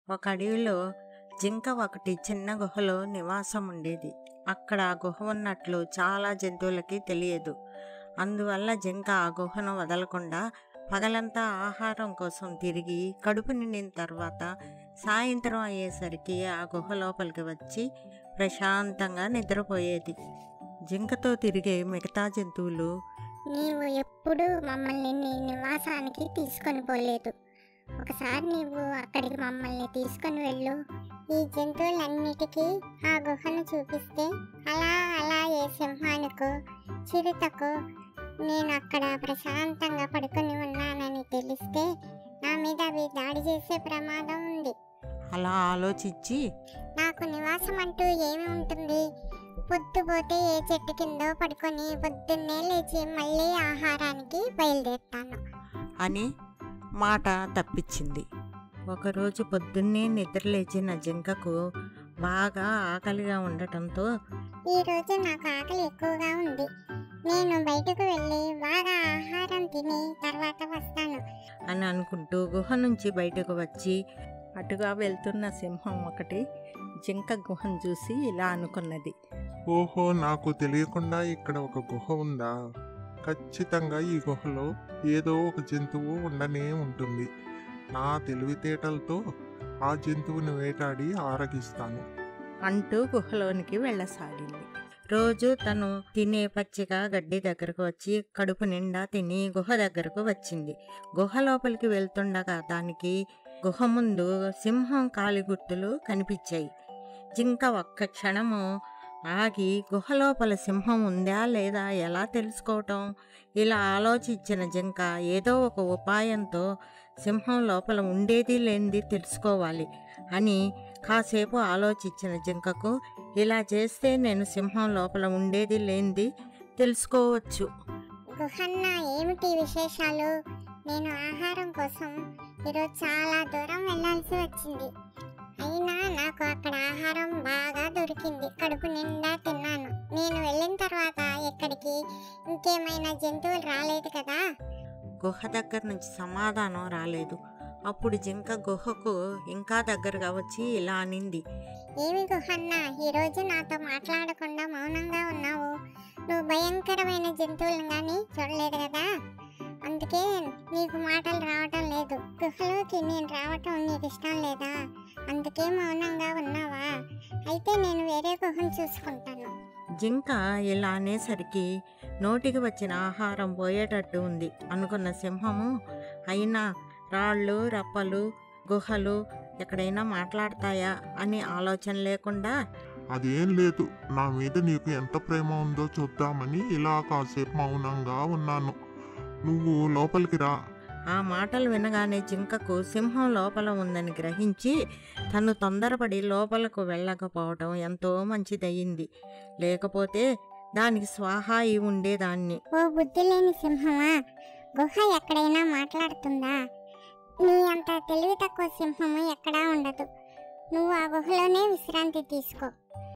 ఒక అడవిలో జింక ఒకటి చిన్న గుహలో నివాసం ఉండేది అక్కడ ఆ గుహ ఉన్నట్లు చాలా జంతువులకి తెలియదు అందువల్ల జింక ఆ గుహను వదలకుండా పగలంతా ఆహారం కోసం తిరిగి కడుపు నిండిన తర్వాత సాయంత్రం అయ్యేసరికి ఆ గుహ లోపలికి వచ్చి ప్రశాంతంగా నిద్రపోయేది జింకతో తిరిగే మిగతా జంతువులు నీవు ఎప్పుడూ మమ్మల్ని నీ నివాసానికి తీసుకొని పోలేదు ఒకసారి నీవు అక్కడికి మమ్మల్ని తీసుకొని వెళ్ళు ఈ జంతువులన్నిటికీ ఆ గుహను చూపిస్తే అలా అలా ఏ సింహానికో చిరుతకు నేను అక్కడ ప్రశాంతంగా పడుకొని ఉన్నానని తెలిస్తే నా మీద అవి దాడి చేసే ప్రమాదం ఉంది అలా ఆలోచించి నాకు నివాసం అంటూ ఏమి ఉంటుంది పొద్దుపోతే ఏ చెట్టు కిందో పడుకొని పొద్దున్నే లేచి మళ్ళీ ఆహారానికి బయలుదేరుతాను అని మాట తప్పించింది ఒకరోజు పొద్దున్నే నిద్రలేచిన జింకకు బాగా ఆకలిగా ఉండటంతో ఈ రోజు నాకు ఆకలి ఎక్కువగా ఉంది నేను బయటకు వెళ్ళి బాగా ఆహారం తిని తర్వాత వస్తాను అని అనుకుంటూ గుహ నుంచి బయటకు వచ్చి అటుగా వెళ్తున్న సింహం ఒకటి జింక గుహను చూసి ఇలా అనుకున్నది ఓహో నాకు తెలియకుండా ఇక్కడ ఒక గుహ ఉందా ఖచ్చితంగా ఈ గుహలో ఏదో ఒక జంతువు ఉండనే ఉంటుంది నా తెలివితేటలతో ఆ జంతువుని వేటాడి ఆరగిస్తాను అంటూ గుహలోనికి వెళ్ళసాగింది రోజు తను తినే పచ్చిక గడ్డి దగ్గరకు వచ్చి కడుపు నిండా తిని గుహ దగ్గరకు వచ్చింది గుహ లోపలికి వెళ్తుండగా దానికి గుహ ముందు సింహం కాలి గుర్తులు కనిపించాయి జింక ఒక్క క్షణము ఆగి గుహ లోపల సింహం ఉందా లేదా ఎలా తెలుసుకోవటం ఇలా ఆలోచించిన జింక ఏదో ఒక ఉపాయంతో సింహం లోపల ఉండేది లేనిది తెలుసుకోవాలి అని కాసేపు ఆలోచించిన జింకకు ఇలా చేస్తే నేను సింహం లోపల ఉండేది లేనిది తెలుసుకోవచ్చు గుహన్న ఏమిటి విశేషాలు నేను ఆహారం కోసం ఈరోజు చాలా దూరం వెళ్ళాల్సి వచ్చింది అయినా నాకు అక్కడ ఆహారం బాగా దొరికింది కడుపు నిండా తిన్నాను నేను వెళ్ళిన తర్వాత ఇక్కడికి ఇంకేమైనా జంతువులు రాలేదు కదా గుహ దగ్గర నుంచి సమాధానం రాలేదు అప్పుడు జింక గుహకు ఇంకా దగ్గరగా వచ్చి ఇలా అనింది ఏమి గుహన్న ఈరోజు నాతో మాట్లాడకుండా మౌనంగా ఉన్నావు నువ్వు భయంకరమైన జంతువులను కానీ చూడలేదు కదా అందుకే నీకు మాటలు రావటం లేదు గుహలోకి నేను రావటం నీకు ఇష్టం లేదా అందుకే మౌనంగా ఉన్నావా అయితే నేను వేరే గుహను చూసుకుంటాను జింక ఇలా అనేసరికి నోటికి వచ్చిన ఆహారం పోయేటట్టు ఉంది అనుకున్న సింహము అయినా రాళ్ళు రప్పలు గుహలు ఎక్కడైనా మాట్లాడతాయా అని ఆలోచన లేకుండా అదేం లేదు నా మీద నీకు ఎంత ప్రేమ ఉందో చూద్దామని ఇలా కాసేపు మౌనంగా ఉన్నాను నువ్వు లోపలికి రా ఆ మాటలు వినగానే జింకకు సింహం లోపల ఉందని గ్రహించి తను తొందరపడి లోపలకు వెళ్ళకపోవటం ఎంతో మంచిదయ్యింది లేకపోతే దానికి స్వాహా అయి ఉండేదాన్ని ఓ బుద్ధి లేని సింహమా గుహ ఎక్కడైనా మాట్లాడుతుందా నీ అంత తెలివి తక్కువ సింహము ఎక్కడా ఉండదు నువ్వు ఆ గుహలోనే విశ్రాంతి తీసుకో